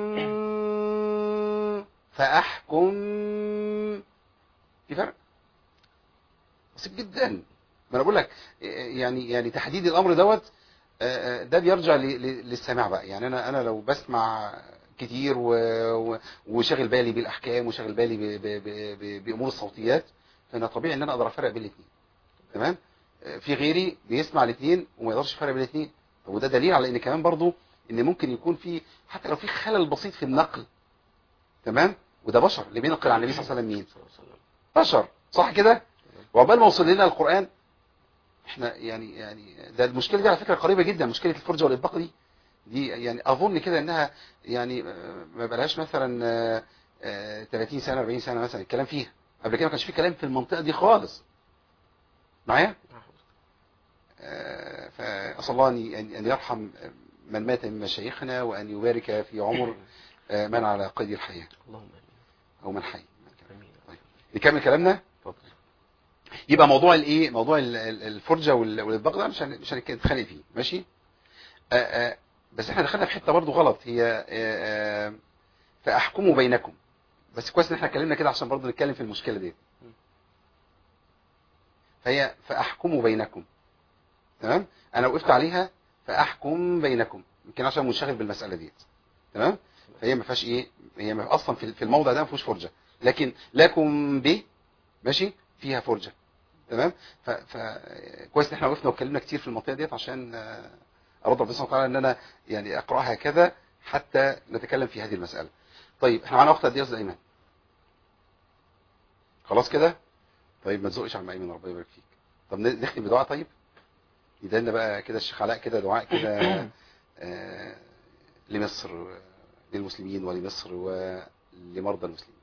فاحكم في فرق بسيط جدا ما انا بقول لك يعني يعني تحديد الامر دوت آه، آه، ده بيرجع ل- ل- للسماع بقى يعني انا انا لو بسمع كتير و- و- وشاغل بالي بالاحكام وشاغل بالي ب- ب- ب- ب- بامور الصوتيات فانا طبيعي ان انا اقدر افرق بين الاثنين تمام آه، في غيري بيسمع الاثنين وما يقدرش يفرق بين الاثنين وده دليل على ان كمان برضو ان ممكن يكون في حتى لو في خلل بسيط في النقل تمام وده بشر اللي بينقل عن النبي صلى الله عليه وسلم مين
صلى الله عليه وسلم.
بشر صح كده وعقبال ما وصل لنا القرآن احنا يعني يعني ده المشكلة دي على فكرة قريبة جدا مشكلة الفرجة والإطباق دي دي يعني أظن كده إنها يعني آه، ما بقالهاش مثلا آه، آه، 30 سنة 40 سنة مثلا الكلام فيها قبل كده ما كانش في كلام في المنطقة دي خالص معايا آه، فأسأل الله أن أن- أن يرحم من مات من مشايخنا وأن يبارك في عمر آه، من على قيد الحياة
اللهم آمين
أو من حي
آمين
نكمل كلامنا
اتفضل
يبقى موضوع الايه موضوع ال- ال- الفرجه وال- والاطباق ده مش هن- مش هنتخانق فيه ماشي آه آه بس احنا دخلنا في حته برضو غلط هي آه آه فاحكموا بينكم بس كويس ان احنا اتكلمنا كده عشان برضو نتكلم في المشكله دي فهي فاحكموا بينكم تمام انا وقفت عليها فاحكم بينكم يمكن عشان منشغل بالمساله دي تمام فهي ما فيهاش ايه هي ما اصلا في في الموضع ده ما فيهوش فرجه لكن لكم ب ماشي فيها فرجه تمام ف, ف كويس ان احنا وقفنا واتكلمنا كتير في المنطقه ديت عشان آه، ارد ربنا سبحانه وتعالى ان انا يعني اقراها كذا حتى نتكلم في هذه المساله طيب احنا معانا وقت قد ايه يا استاذ ايمن خلاص كده طيب ما تزقش على ايمن ربنا يبارك فيك طب ن- نختم بدعاء طيب يدلنا بقى كده الشيخ علاء كده دعاء كده آه، لمصر و- للمسلمين ولمصر ولمرضى المسلمين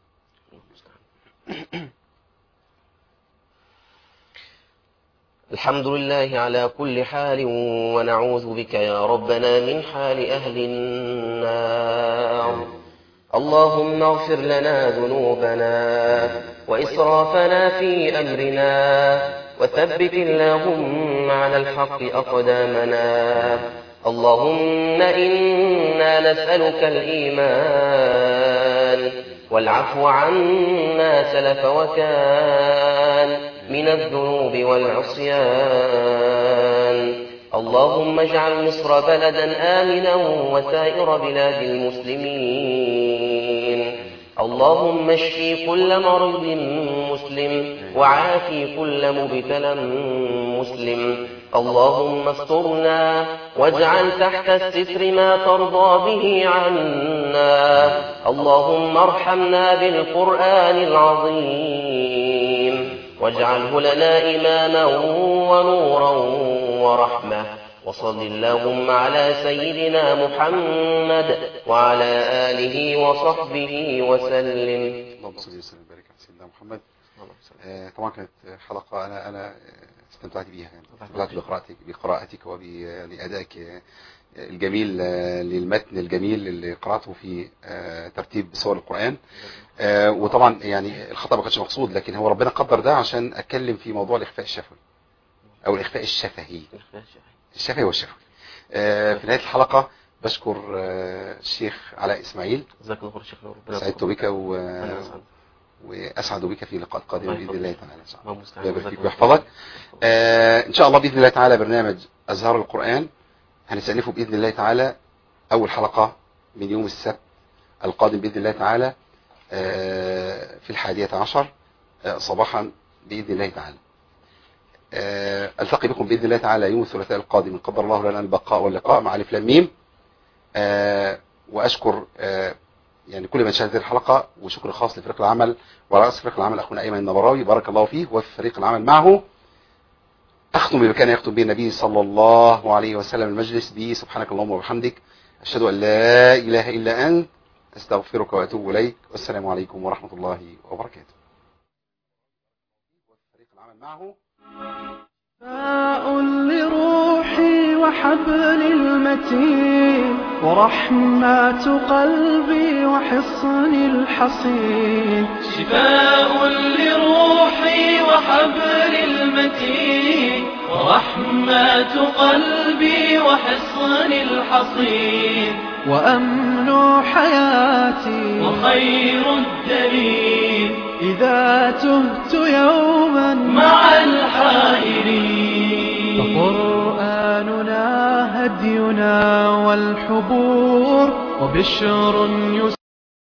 الحمد لله على كل حال ونعوذ بك يا ربنا من حال أهل النار اللهم اغفر لنا ذنوبنا وإسرافنا في أمرنا وثبت اللهم على الحق أقدامنا اللهم إنا نسألك الإيمان والعفو عما سلف وكان من الذنوب والعصيان اللهم اجعل مصر بلدا آمنا وسائر بلاد المسلمين اللهم اشفي كل مريض مسلم وعافي كل مبتلى مسلم اللهم استرنا واجعل تحت الستر ما ترضى به عنا اللهم ارحمنا بالقرآن العظيم واجعله لنا إماما ونورا ورحمة وصل اللهم على سيدنا محمد وعلى آله وصحبه وسلم
اللهم صل وسلم وبارك على سيدنا محمد آه، طبعا كانت حلقة أنا أنا استمتعت بيها يعني استمتعت بقراءتك بقراءتك وبأدائك آه، الجميل آه، للمتن الجميل اللي قرأته في آه، ترتيب سور القرآن آه، وطبعا يعني الخطأ ما كانش مقصود لكن هو ربنا قدر ده عشان أتكلم في موضوع الإخفاء الشفوي أو الإخفاء الشفهي الشفهي والشفوي آه، في نهاية الحلقة بشكر آه، الشيخ علاء إسماعيل
جزاك الله خير شيخ ربنا
سعدت بك و...
أهلا وسهلا.
واسعد بك في لقاء قادم
الله
باذن الله
يحفظك.
تعالى ان شاء
الله
الله
المستعان.
يبارك
جزاك
فيك
الله
ويحفظك
خير.
آه ان شاء الله باذن الله تعالى برنامج ازهار القران هنستأنفه باذن الله تعالى اول حلقه من يوم السبت القادم باذن الله تعالى آه في الحادية عشر آه صباحا باذن الله تعالى آه التقي بكم باذن الله تعالى يوم الثلاثاء القادم ان قدر الله لنا البقاء واللقاء مع الف لام ميم آه واشكر آه يعني كل من شاهد هذه الحلقه وشكر خاص لفريق العمل ورئيس فريق العمل اخونا ايمن النبراوي بارك الله فيه وفي فريق العمل معه اختم بما كان يختم به النبي صلى الله عليه وسلم المجلس به سبحانك اللهم وبحمدك اشهد ان لا اله الا انت استغفرك واتوب اليك والسلام عليكم ورحمه الله وبركاته فريق العمل معه
شفاء لروحي وحبل المتين ورحمة قلبي وحصن الحصين
شفاء لروحي وحبل المتين ورحمة قلبي وحصن الحصين
وأمن حياتي
وخير الدليل
إذا تهت يوما
مع الحائرين
فقرآننا هدينا والحبور وبشر يسر